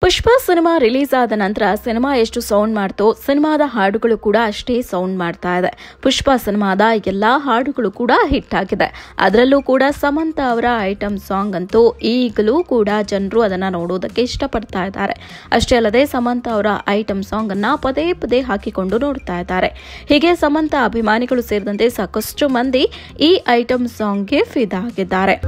ಪುಷ್ಪ cinema release ಆದ ನಂತರ cinema ಎಷ್ಟು ಸೌಂಡ್ ಮಾಡ್ತೋ ಸಿನಿಮಾದ ಹಾಡುಗಳು ಕೂಡ ಅಷ್ಟೇ ಸೌಂಡ್ ಮಾಡ್ತಾ ಇದೆ ಪುಷ್ಪ ಸಿನಿಮಾದ ಎಲ್ಲಾ ಹಾಡುಗಳು ಕೂಡ ಹಿಟ್ ಆಗಿದೆ ಅದರಲ್ಲೂ ಕೂಡ ಸಮಂತ ಅವರ ಐಟಮ್ ಸಾಂಗ್ ಅಂತೂ ಈಗಲೂ ಕೂಡ ಜನರು ಅದನ್ನ ನೋಡೋದಕ್ಕೆ ಇಷ್ಟಪಡ್ತಾ ಇದ್ದಾರೆ ಅಷ್ಟೇ ಅಲ್ಲದೆ ಸಮಂತ ಅವರ ಐಟಮ್ ಸಾಂಗ್ ಅನ್ನ ಪದೇ ಪದೇ ಹಾಕಿಕೊಂಡು ನೋಡ್ತಾ ಇದ್ದಾರೆ ಹೀಗೆ ಸಮಂತ ಅಭಿಮಾನಿಗಳು ಸೇರಿದಂತೆ ಸಾಕಷ್ಟು ಮಂದಿ ಈ ಐಟಮ್ ಸಾಂಗ್ಗೆ ಫಿದಾಗಿದ್ದಾರೆ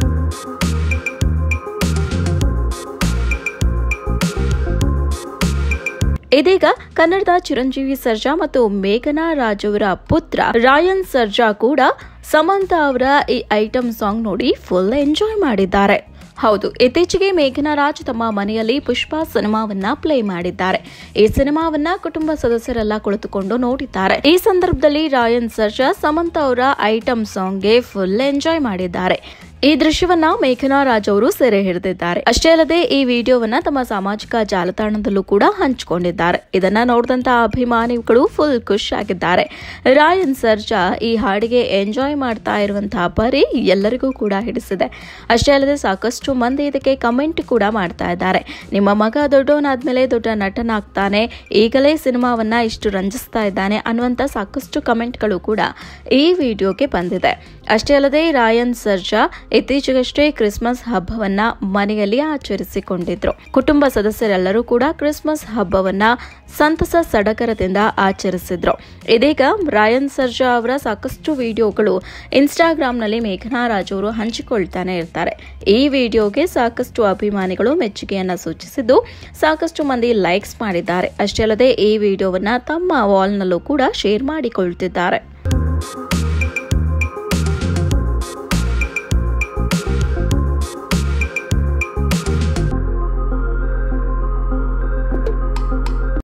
ಇದೀಗ ಕನ್ನಡದ ಚಿರಂಜೀವಿ ಸರ್ಜಾ ಮತ್ತು ಮೇಘನಾ ರಾಜ್ ಅವರ ಪುತ್ರ ರಾಯನ್ ಸರ್ಜಾ ಕೂಡ ಸಮಂತ ಅವರ ಈ ಐಟಮ್ ಸಾಂಗ್ ನೋಡಿ ಫುಲ್ ಎಂಜಾಯ್ ಮಾಡಿದ್ದಾರೆ ಹೌದು ಇತ್ತೀಚೆಗೆ ಮೇಘನಾ ರಾಜ್ ತಮ್ಮ ಮನೆಯಲ್ಲಿ ಪುಷ್ಪ ಸಿನಿಮಾವನ್ನ ಪ್ಲೇ ಮಾಡಿದ್ದಾರೆ ಈ ಸಿನಿಮಾವನ್ನ ಕುಟುಂಬ ಸದಸ್ಯರೆಲ್ಲ ಕುಳಿತುಕೊಂಡು ನೋಡಿದ್ದಾರೆ ಈ ಸಂದರ್ಭದಲ್ಲಿ ರಾಯನ್ ಸರ್ಜಾ ಸಮಂತ ಅವರ ಐಟಮ್ ಸಾಂಗ್ಗೆ ಫುಲ್ ಎಂಜಾಯ್ ಮಾಡಿದ್ದಾರೆ ಈ ದೃಶ್ಯವನ್ನ ಮೇಘನಾ ರಾಜ್ ಅವರು ಸೆರೆ ಹಿಡಿದಿದ್ದಾರೆ ಅಷ್ಟೇ ಅಲ್ಲದೆ ಈ ವಿಡಿಯೋವನ್ನ ತಮ್ಮ ಸಾಮಾಜಿಕ ಜಾಲತಾಣದಲ್ಲೂ ಕೂಡ ಹಂಚಿಕೊಂಡಿದ್ದಾರೆ ಇದನ್ನ ನೋಡಿದಂತ ಅಭಿಮಾನಿಗಳು ಫುಲ್ ಖುಷ್ ಆಗಿದ್ದಾರೆ ರಾಯನ್ ಸರ್ಜಾ ಈ ಹಾಡಿಗೆ ಎಂಜಾಯ್ ಮಾಡ್ತಾ ಇರುವಂತಹ ಪರಿ ಎಲ್ಲರಿಗೂ ಕೂಡ ಹಿಡಿಸಿದೆ ಅಷ್ಟೇ ಅಲ್ಲದೆ ಸಾಕಷ್ಟು ಮಂದಿ ಇದಕ್ಕೆ ಕಮೆಂಟ್ ಕೂಡ ಮಾಡ್ತಾ ಇದ್ದಾರೆ ನಿಮ್ಮ ಮಗ ದೊಡ್ಡವನಾದ್ಮೇಲೆ ದೊಡ್ಡ ನಟನಾಗ್ತಾನೆ ಈಗಲೇ ಸಿನಿಮಾವನ್ನ ಇಷ್ಟು ರಂಜಿಸ್ತಾ ಇದ್ದಾನೆ ಅನ್ನುವಂತ ಸಾಕಷ್ಟು ಕಮೆಂಟ್ಗಳು ಕೂಡ ಈ ವಿಡಿಯೋಗೆ ಬಂದಿದೆ ಅಷ್ಟೇ ಅಲ್ಲದೆ ರಾಯನ್ ಸರ್ಜಾ ಇತ್ತೀಚೆಗಷ್ಟೇ ಕ್ರಿಸ್ಮಸ್ ಹಬ್ಬವನ್ನ ಮನೆಯಲ್ಲಿ ಆಚರಿಸಿಕೊಂಡಿದ್ರು ಕುಟುಂಬ ಸದಸ್ಯರೆಲ್ಲರೂ ಕೂಡ ಕ್ರಿಸ್ಮಸ್ ಹಬ್ಬವನ್ನ ಸಂತಸ ಸಡಗರದಿಂದ ಆಚರಿಸಿದ್ರು ಇದೀಗ ರಾಯನ್ ಸರ್ಜಾ ಅವರ ಸಾಕಷ್ಟು ವಿಡಿಯೋಗಳು ಇನ್ಸ್ಟಾಗ್ರಾಂನಲ್ಲಿ ಮೇಘನಾ ರಾಜ್ ಅವರು ಹಂಚಿಕೊಳ್ತಾನೆ ಇರ್ತಾರೆ ಈ ವಿಡಿಯೋಗೆ ಸಾಕಷ್ಟು ಅಭಿಮಾನಿಗಳು ಮೆಚ್ಚುಗೆಯನ್ನ ಸೂಚಿಸಿದ್ದು ಸಾಕಷ್ಟು ಮಂದಿ ಲೈಕ್ಸ್ ಮಾಡಿದ್ದಾರೆ ಅಷ್ಟೇ ಅಲ್ಲದೆ ಈ ವಿಡಿಯೋವನ್ನ ತಮ್ಮ ವಾಲ್ನಲ್ಲೂ ಕೂಡ ಶೇರ್ ಮಾಡಿಕೊಳ್ತಿದ್ದಾರೆ